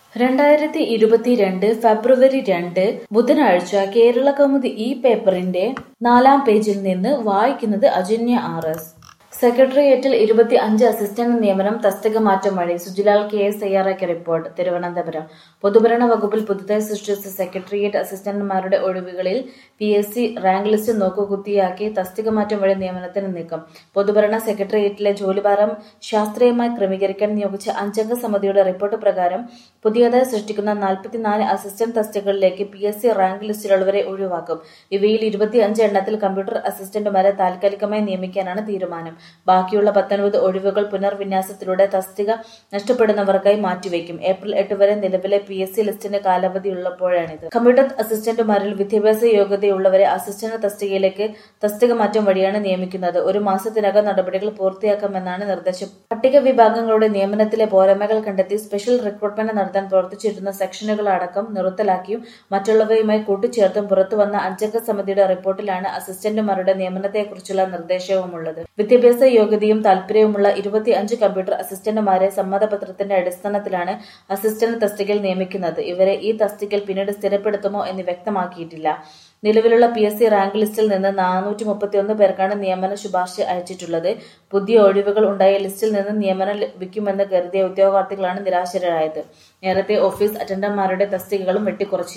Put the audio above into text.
രണ്ടായിരത്തി ഇരുപത്തിരണ്ട് ഫെബ്രുവരി രണ്ട് ബുധനാഴ്ച കേരള കൗമുദി ഈ പേപ്പറിന്റെ നാലാം പേജിൽ നിന്ന് വായിക്കുന്നത് അജന്യ ആർ എസ് സെക്രട്ടേറിയറ്റിൽ ഇരുപത്തി അഞ്ച് അസിസ്റ്റന്റ് നിയമനം തസ്തിക മാറ്റം വഴി സുജിലാൽ കെ എസ് തയ്യാറാക്കിയ റിപ്പോർട്ട് തിരുവനന്തപുരം പൊതുഭരണ വകുപ്പിൽ പുതുതായി സൃഷ്ടിച്ച സെക്രട്ടേറിയറ്റ് അസിസ്റ്റന്റുമാരുടെ ഒഴിവുകളിൽ P S C rank list നോക്കുകുത്തിയാക്കി തസ്തിക മാറ്റം വഴി നിയമനത്തിന് നീക്കം പൊതുഭരണ സെക്രട്ടേറിയറ്റിലെ ജോലിഭാരം ശാസ്ത്രീയമായി ക്രമീകരിക്കാൻ നിയോഗിച്ച അഞ്ചംഗ സമിതിയുടെ റിപ്പോർട്ട് പ്രകാരം പുതിയതായി സൃഷ്ടിക്കുന്ന നാൽപ്പത്തിനാല് അസിസ്റ്റന്റ് തസ്തികകളിലേക്ക് പി എസ് സി റാങ്ക് ലിസ്റ്റിലുള്ളവരെ ഒഴിവാക്കും ഇവയിൽ ഇരുപത്തിയഞ്ച് എണ്ണത്തിൽ കമ്പ്യൂട്ടർ അസിസ്റ്റന്റുമാരെ താൽക്കാലികമായി നിയമിക്കാനാണ് തീരുമാനം ബാക്കിയുള്ള പത്തൊൻപത് ഒഴിവുകൾ പുനർവിന്യാസത്തിലൂടെ തസ്തിക നഷ്ടപ്പെടുന്നവർക്കായി മാറ്റിവെക്കും ഏപ്രിൽ എട്ട് വരെ നിലവിലെ പി എസ് സി ലിസ്റ്റിന്റെ കാലാവധിയുള്ളപ്പോഴാണിത് കമ്പ്യൂട്ടർ അസിസ്റ്റന്റുമാരിൽ വിദ്യാഭ്യാസ യോഗ്യതയുള്ളവരെ അസിസ്റ്റന്റ് തസ്തികയിലേക്ക് തസ്തിക മാറ്റം വഴിയാണ് നിയമിക്കുന്നത് ഒരു മാസത്തിനകം നടപടികൾ പൂർത്തിയാക്കാമെന്നാണ് നിർദ്ദേശം പട്ടിക വിഭാഗങ്ങളുടെ നിയമനത്തിലെ പോരായ്മകൾ കണ്ടെത്തി സ്പെഷ്യൽ റിക്രൂട്ട്മെന്റ് നടത്താൻ പ്രവർത്തിച്ചിരുന്ന സെക്ഷനുകളടക്കം നിർത്തലാക്കിയും മറ്റുള്ളവയുമായി കൂട്ടിച്ചേർത്തും പുറത്തുവന്ന അഞ്ചംഗ സമിതിയുടെ റിപ്പോർട്ടിലാണ് അസിസ്റ്റന്റുമാരുടെ നിയമനത്തെക്കുറിച്ചുള്ള നിർദ്ദേശവുമുള്ളത് വിദ്യാഭ്യാസ യോഗ്യതയും താൽപര്യവുമുള്ള ഇരുപത്തി അഞ്ച് കമ്പ്യൂട്ടർ അസിസ്റ്റന്റുമാരെ സമ്മതപത്രത്തിന്റെ അടിസ്ഥാനത്തിലാണ് അസിസ്റ്റന്റ് തസ്തികയിൽ നിയമിക്കുന്നത് ഇവരെ ഈ തസ്തികയിൽ പിന്നീട് സ്ഥിരപ്പെടുത്തുമോ എന്ന് വ്യക്തമാക്കിയിട്ടില്ല നിലവിലുള്ള പി എസ് സി റാങ്ക് ലിസ്റ്റിൽ നിന്ന് നാനൂറ്റി മുപ്പത്തിയൊന്ന് പേർക്കാണ് നിയമന ശുപാർശ അയച്ചിട്ടുള്ളത് പുതിയ ഒഴിവുകൾ ഉണ്ടായ ലിസ്റ്റിൽ നിന്ന് നിയമനം ലഭിക്കുമെന്ന് കരുതിയ ഉദ്യോഗാർത്ഥികളാണ് നിരാശരായത് നേരത്തെ ഓഫീസ് അറ്റൻഡർമാരുടെ തസ്തികകളും വെട്ടിക്കുറച്ചു